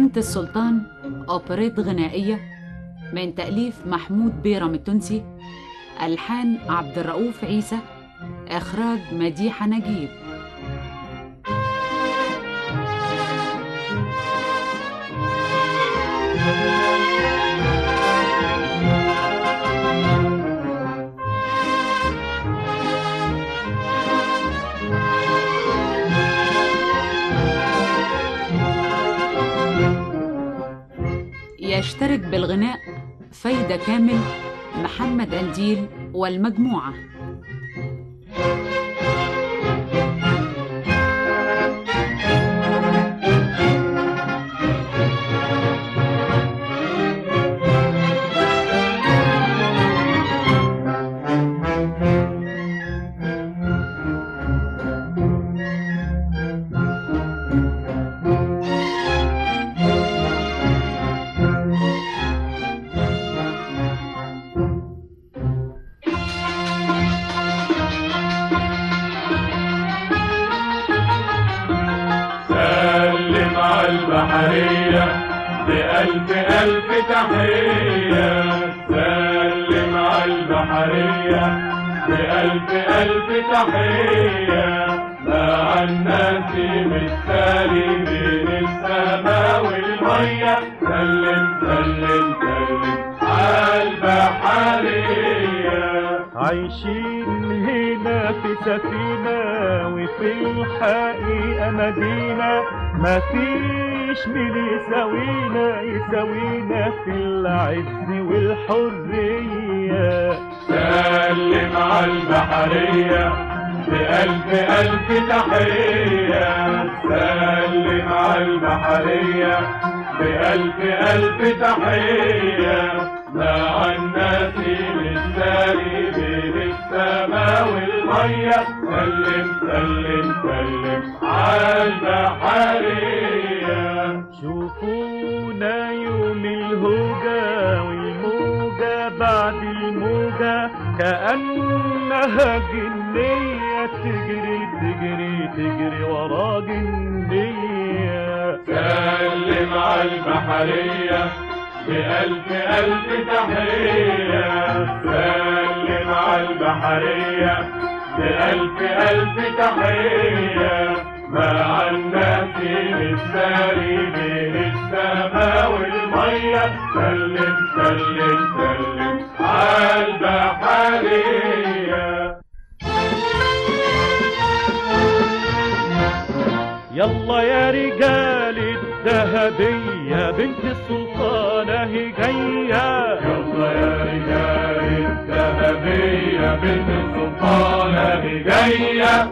بنت السلطان أوبريت غنائية من تأليف محمود بيرم التونسي ألحان عبد الرؤوف عيسى إخراج مديحة نجيب يشترك بالغناء فايدة كامل محمد أنديل والمجموعة سلم على البحرية بألف ألف تحية سلم على البحرية بألف ألف تحية مع الناس بالتالي بين السماء والمية سلم سلم سلم على البحرية عايشين هنا في سفينة وفي الحقيقة مدينة ما فيش مين يساوينا يساوينا في العز والحرية سلم على البحرية بألف ألف تحية سلم على البحرية بألف ألف تحية مع الناس بالساري بين السماء والمية سلم سلم سلم على البحرية شوفونا يوم الهوجة والموجة بعد الموجة كأنها جنية تجري تجري تجري ورا جنية سلم على البحرية بألف ألف تحية سلم على البحرية بألف ألف تحية مع الناس الساري بين السماء والمية سلم سلم سلم على البحرية يلا يا رجال الذهبية بنت السلطانة هي جاية يلا يا رجال الذهبية بنت السلطانة دي جاية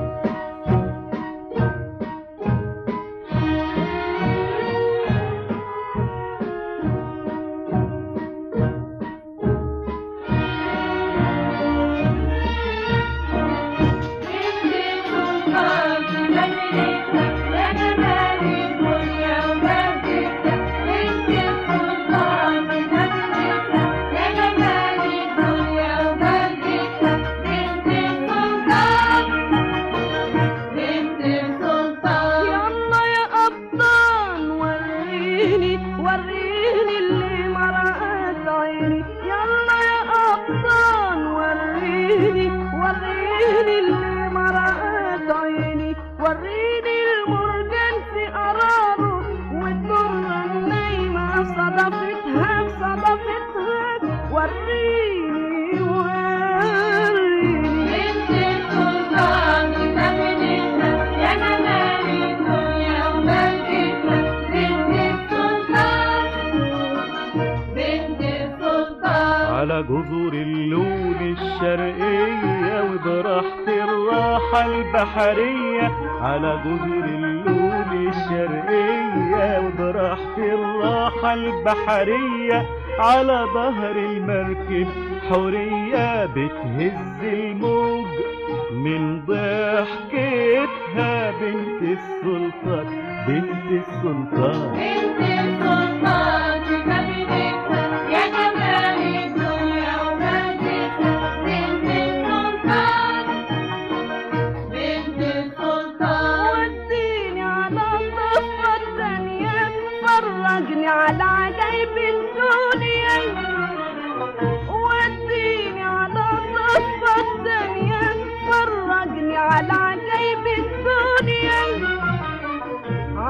يلا يا أبطال وريني وريني اللي مرقت عيني يلا يا أبطال وريني وريني اللي مرقت عيني وريني المرجان في قراره والدرة النايمة صدفتها صدفتها وريني وريني بنت السلطان بتمنيتها يا جمال الدنيا ومجدها بنت السلطان بنت السلطان على جذور اللون الشرقية وبراحة الراحة البحرية على جذور اللون الشرقية وبراحة الراحة البحرية على ظهر المركب حورية بتهز الموج من ضحكتها بنت السلطان بنت السلطان بنت السلطان بتمنيتها يا جمال الدنيا ومجدها بنت السلطان بنت السلطان وديني على الضفة التانية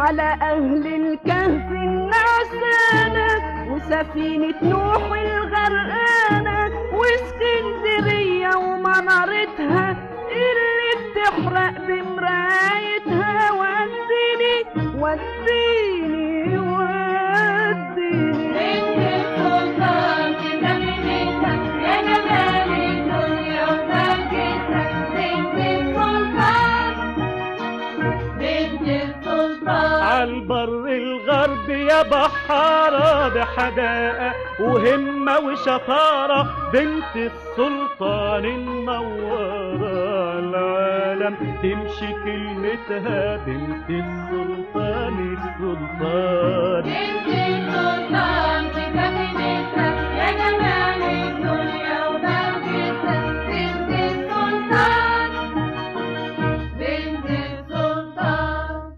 على أهل الكهف النعسانة وسفينة نوح الغرقانة واسكندرية ومنارتها اللي بتحرق بمرايتها وديني وديني وديني بنت السلطان في سفينتها يا جمال الدنيا وبهجتها بنت السلطان بنت السلطان عالبر الغرب يا بحارة بحداقة وهمة وشطارة بنت السلطان المنورة العالم تمشي كلمتها بنت السلطان السلطان بنت السلطان في سفينتها يا جمال الدنيا وبهجتها بنت السلطان بنت السلطان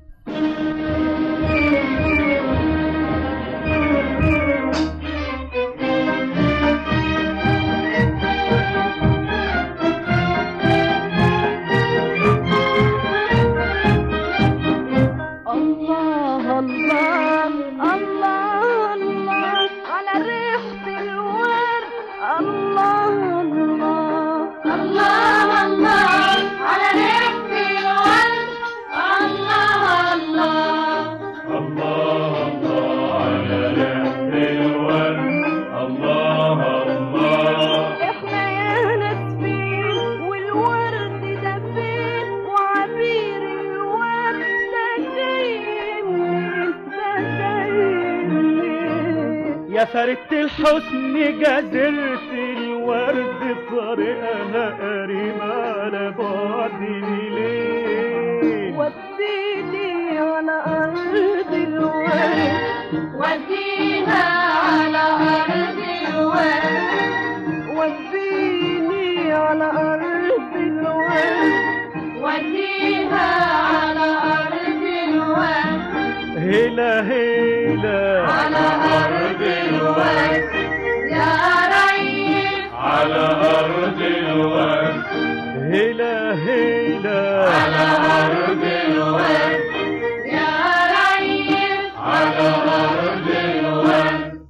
الله الله الله الله على ريحة الورد الله الله الله الله على ريحة الورد الله الله الله الله على ريحة الورد الله الله احنا يا ناس فين والورد ده فين وعبير الورد ده جاي منين ده جاي منين يا فرقة الحسن جزرت الورد طريقها قريب على بعد ليه وديني على أرض الورد وديها على أرض الورد وديني على أرض الورد وديها على أرض الورد هلا هلا على أرض الورد يا ريس على أرض الورد هلا هلا على أرض الورد يا ريس على أرض الورد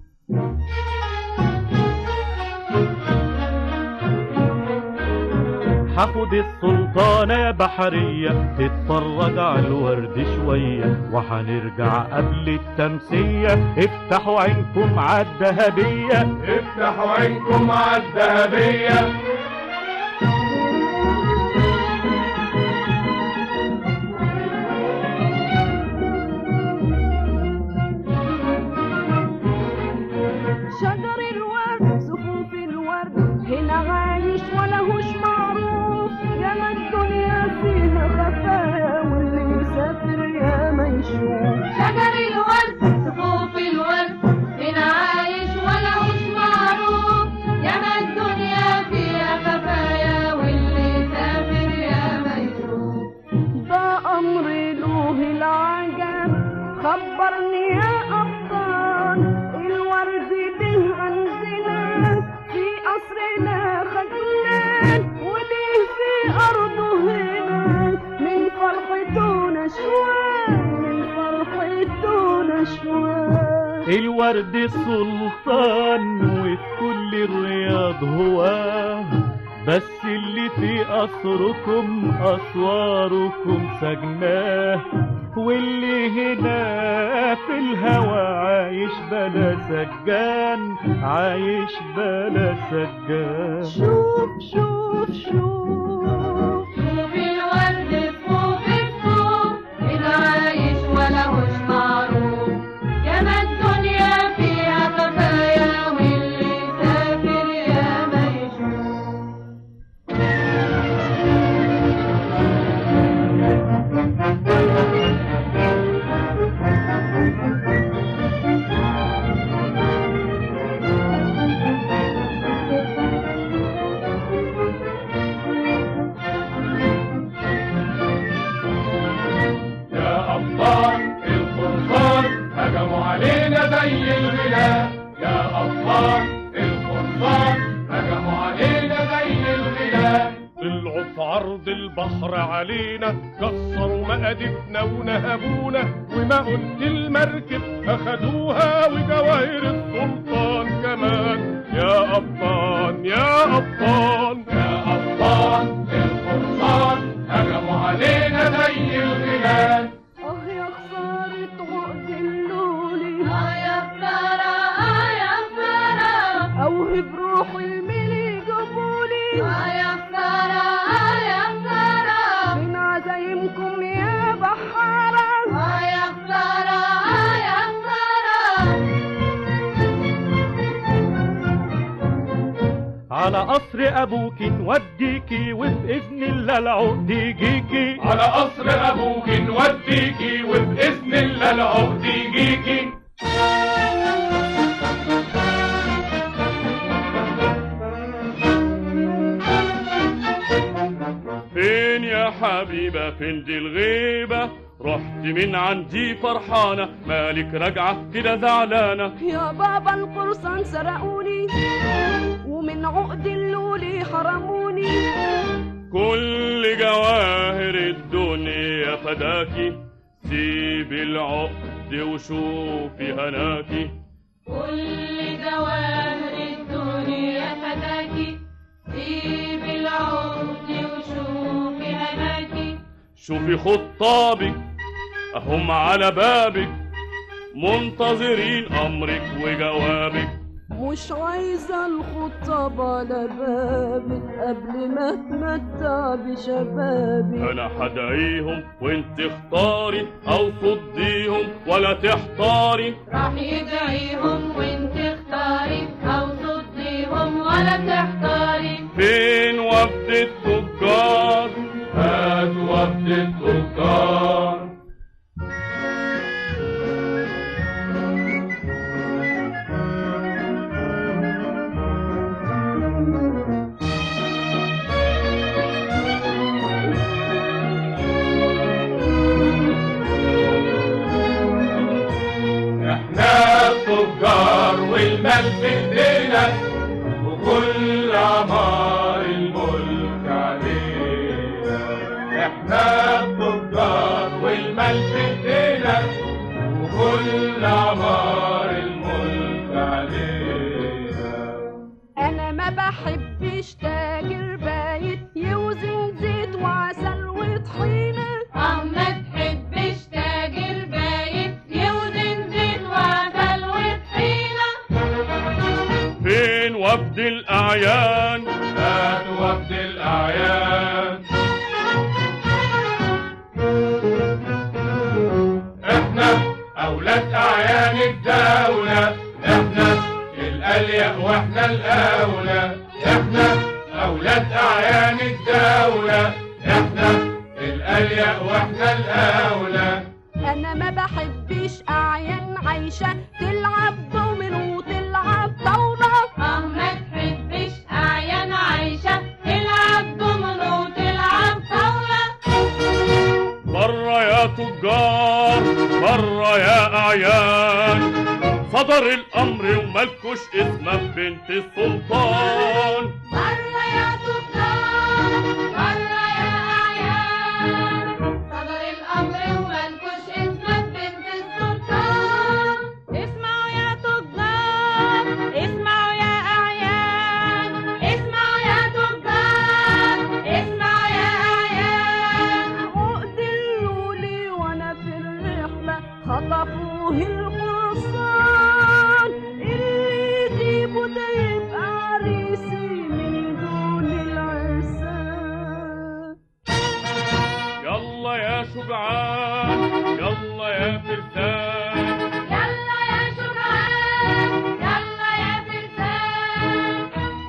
هاخد السلطانة يا بحرية تتفرج على الورد شوية وهنرجع قبل التمسية افتحوا عينكم عالذهبية افتحوا عينكم عالذهبية شجر الورد صفوف الورد هنا عايش ولهوش معروف يا ما الدنيا فيها خفايا واللي يسافر يا ما يشوف شجر الورد صفوف الورد هنا عايش ولهوش معروف يا ما الدنيا فيها خفايا واللي سافر يا ما يشوف ده أمر له العجب خبرني يا أبطال الورد به عندنا في قصرنا خجلان وليه في أرضه هنا من فرحته نشوان من فرحته نشوان الورد سلطان وفي كل الرياض هو بس اللي في قصركم أسواركم سجناه واللي هنا في الهوى عايش بلا سجان عايش بلا سجان شوف شوف شوف شوف الورد صفوف الصوف هنا عايش ولهوش معروف يا ما الدنيا فيها خفايا واللي سافر يا ما يشوف عرض البحر علينا كسروا مقادفنا ونهبونا وما قلت المركب أخدوها وجواهر السلطان كمان يا أبطال يا أبطال يا أبطال الفرسان هجموا علينا زي الغيلان اه يا خسارة عقد اللولي آه يا خسارة آه يا خسارة اوهب روحي الملي جبولي آه يا خسارة آه يا خسارة من عزايمكم يا بحارة آه يا خسارة آه يا خسارة على قصر ابوك نوديكي وباذن الله العقد يجيكي على قصر أبوك نوديكي وبإذن الله العقد يجيكي فين يا حبيبة فين دي الغيبة رحت من عندي فرحانة مالك راجعة كده زعلانة يا بابا القرصان سرقوني ومن عقد اللولي حرموني كل جواهر الدنيا فداكي سيب العقد وشوفي هناكي كل جواهر الدنيا فداكي سيب العقد وشوفي هناكي شوفي خطابك اهم على بابك منتظرين امرك وجوابك مش عايزة الخطاب على بابك قبل ما اتمتع بشبابي انا هدعيهم وانت اختاري او صديهم ولا تحتاري راح يدعيهم وانت اختاري او صديهم ولا تحتاري فين وفد التجار هات وفد التجار احنا التجار والمال في ايدينا وكل عمار الملك علينا احنا التجار والمال في ايدينا وكل عمار الملك علينا انا ما بحبش تاجر بايت يوزن زيت وعسل وطحينة اه ما تحبش تاجر بايت يوزن زيت وعسل وطحينة فين وفد الاعيان هات وفد الأعيان احنا أولاد أعيان الدولة احنا الأليق واحنا الأولى احنا أولاد أعيان الدولة احنا الأليق واحنا الأولى انا ما بحبش اعيان عايشة تلعب دومينو وتلعب طاولة اه ما تحبش اعيان عايشة تلعب دومينو وتلعب طاولة بره يا تجار بره يا اعيان صدر الامر وملكوش اسمه بنت السلطان مرة يا تجار مرة يا أعيان صدر الأمر وملكوش اسمك بنت السلطان اسمعوا يا تجار اسمعوا يا أعيان اسمعوا يا تجار اسمعوا يا أعيان عقد اللولي وانا في الرحلة خطفوه القرصان اللي يجيبه ده يبقى عريسي من دون العرسان يلا يا شجعان يلا يا فرسان يلا يا شجعان يلا يا فرسان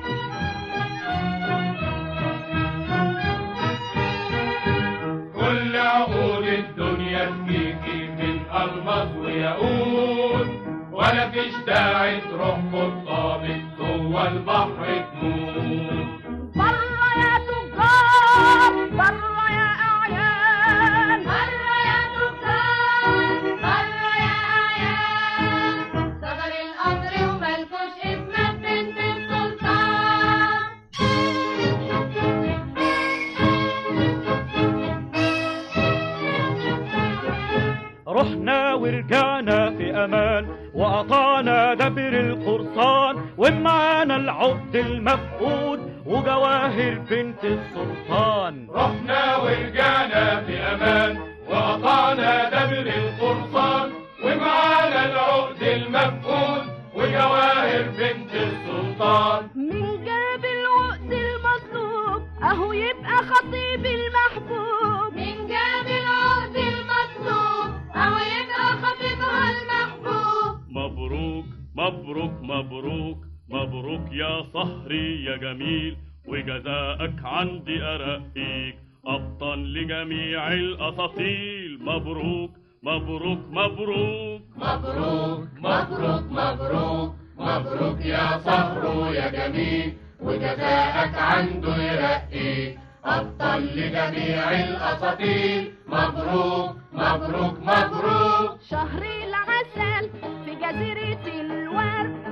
كل عقول الدنيا تجيكي من ألمظ وياقوت ولا فيش داعي تروح خطابك جوه البحر تموت بره يا تجار بره يا أعيان مرة يا تجار مرة يا أعيان صدر الأمر وملكوش اسمك بنت السلطان السلطان ومعانا العقد المفقود وجواهر بنت السلطان رحنا ورجعنا في امان وقطعنا دبر القرصان ومعانا العقد المفقود وجواهر بنت السلطان من جاب العقد المطلوب اهو يبقى خطيب المحبوب من جاب العقد المطلوب أو يبقى خطيبها المحبوب مبروك مبروك مبروك مبروك يا صهري يا جميل وجزاءك عندي أرقيك أبطال لجميع الأساطيل مبروك مبروك مبروك مبروك مبروك مبروك مبروك يا صهر يا جميل وجزاءك عنده يرقيك أبطال لجميع الأساطيل مبروك مبروك مبروك شهر العسل في جزيرة الورد